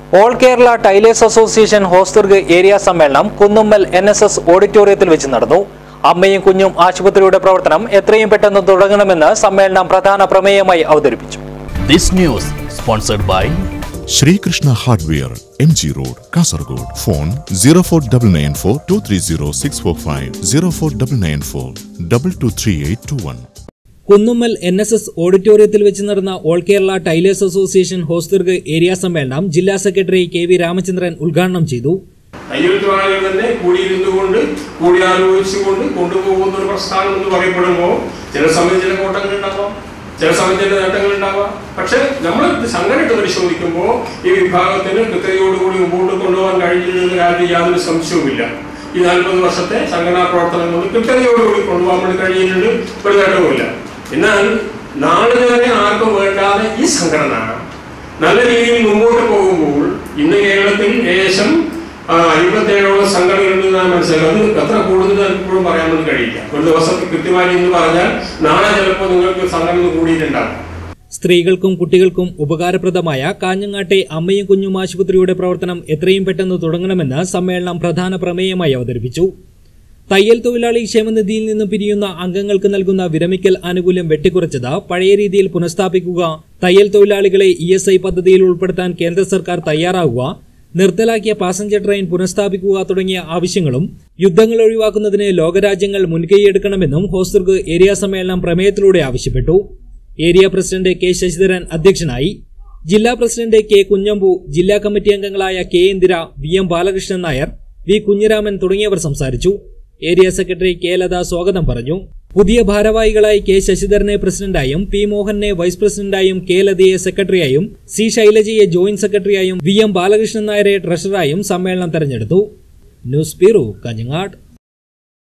all Kerala tailors association Hosdurg area സമ്മേളനം Kunnummal N S S ഓഡിറ്റോറിയത്തിൽ വെച്ച് നടന്നു അമ്മയും കുഞ്ഞും ആശുപത്രിയുടെ പ്രവർത്തനം എത്രയും പെട്ടെന്ന് തുടങ്ങണമെന്ന് സമ്മേളനം പ്രധാന പ്രമേയമായി അവതരിപ്പിച്ചു This news sponsored by Srikrishna hardware M G road Kasaragod phone zero four double nine four two three zero six four five zero four double nine four double two three eight two one Kunnummal N S S ഓഡിറ്റോറിയത്തിൽ വെച്ച് നടന്ന all Kerala tailors association Hosdurg area സമ്മേളനം ജില്ലാ secretary K V Ramachandran ഉദ്ഘാടനം ചെയ്തു തയ്യൽ തൊഴിലാളികൾ തന്നെ കൂടിയിരുന്നുകൊണ്ട് കൂടി ആലോചിച്ചുകൊണ്ട് കൊണ്ടുപോകുന്ന ഒരു പ്രസ്ഥാനം എന്ന് പറയപ്പെടുമ്പോൾ ചില സമയത്ത് ചില കോട്ടങ്ങൾ ഉണ്ടാവാം ചില സമയത്ത് ചില നേട്ടങ്ങൾ ഉണ്ടാവാം പക്ഷെ നമ്മൾ സംഘടിട്ട് പരിശോധിക്കുമ്പോൾ ഈ വിഭാഗത്തിന് കൃത്യതയോടുകൂടി മുമ്പോട്ട് കൊണ്ടുപോകാൻ കഴിഞ്ഞിരുന്ന കാര്യം യാതൊരു സംശയവുമില്ല ഈ നാൽപ്പത് വർഷത്തെ സംഘടനാ പ്രവർത്തനം കൊണ്ട് കൃത്യതയോടുകൂടി കൊണ്ടുപോകാൻ വേണ്ടി കഴിഞ്ഞിട്ടുണ്ട് ഒരു നേട്ടവുമില്ല എന്നാൽ നാളെ തന്നെ ആർക്കും വേണ്ടാതെ ഈ സംഘടന നല്ല രീതിയിൽ മുമ്പോട്ട് പോകുമ്പോൾ ഇന്ന് കേരളത്തിൽ ഏകദേശം അമ്പത്തേഴോളം സംഘടനകളുണ്ട് ഞാൻ മനസ്സിലാക്കി അത് എത്ര കൂടുതൽ എപ്പോഴും പറയാൻ വേണ്ടി കഴിയില്ല ഒരു ദിവസത്തിൽ കൃത്യമായി എന്ന് പറഞ്ഞാൽ നാളെ ചിലപ്പോൾ നിങ്ങൾക്ക് സംഘടന കൂടിയിട്ടുണ്ടാകും സ്ത്രീകൾക്കും കുട്ടികൾക്കും ഉപകാരപ്രദമായ കാഞ്ഞങ്ങാട്ടെ അമ്മയും കുഞ്ഞും ആശുപത്രിയുടെ പ്രവർത്തനം എത്രയും പെട്ടെന്ന് തുടങ്ങണമെന്ന് സമ്മേളനം പ്രധാന പ്രമേയമായി അവതരിപ്പിച്ചു തയ്യൽ തൊഴിലാളി ക്ഷേമനിധിയിൽ നിന്ന് പിരിയുന്ന അംഗങ്ങൾക്ക് നൽകുന്ന വിരമിക്കൽ ആനുകൂല്യം വെട്ടിക്കുറച്ചത് പഴയ രീതിയിൽ പുനഃസ്ഥാപിക്കുക തയ്യൽ തൊഴിലാളികളെ ഇ എസ് ഐ പദ്ധതിയിൽ ഉൾപ്പെടുത്താൻ കേന്ദ്ര സർക്കാർ തയ്യാറാകുക നിർത്തലാക്കിയ പാസഞ്ചർ ട്രെയിൻ പുനഃസ്ഥാപിക്കുക തുടങ്ങിയ ആവശ്യങ്ങളും യുദ്ധങ്ങൾ ഒഴിവാക്കുന്നതിന് ലോകരാജ്യങ്ങൾ മുൻകൈയെടുക്കണമെന്നും ഹോസ്ദുർഗ് ഏരിയ സമ്മേളനം പ്രമേയത്തിലൂടെ ആവശ്യപ്പെട്ടു ഏരിയ പ്രസിഡന്റ് കെ ശശിധരൻ അധ്യക്ഷനായി ജില്ലാ പ്രസിഡന്റ് കെ കുഞ്ഞമ്പു ജില്ലാ കമ്മിറ്റി അംഗങ്ങളായ K Indira V M Balakrishnan Nair V Kunhiraman തുടങ്ങിയവർ സംസാരിച്ചു ഏരിയ സെക്രട്ടറി കെ ലത സ്വാഗതം പറഞ്ഞു പുതിയ ഭാരവാഹികളായി കെ ശശിധരനെ പ്രസിഡന്റായും പി മോഹനെ വൈസ് പ്രസിഡന്റായും കെ ലതയെ സെക്രട്ടറിയായും സി ശൈലജയെ ജോയിന്റ് സെക്രട്ടറിയായും വി എം ബാലകൃഷ്ണൻ നായരെ ട്രഷററായും സമ്മേളനം തെരഞ്ഞെടുത്തു ന്യൂസ് ബ്യൂറോ കാഞ്ഞങ്ങാട്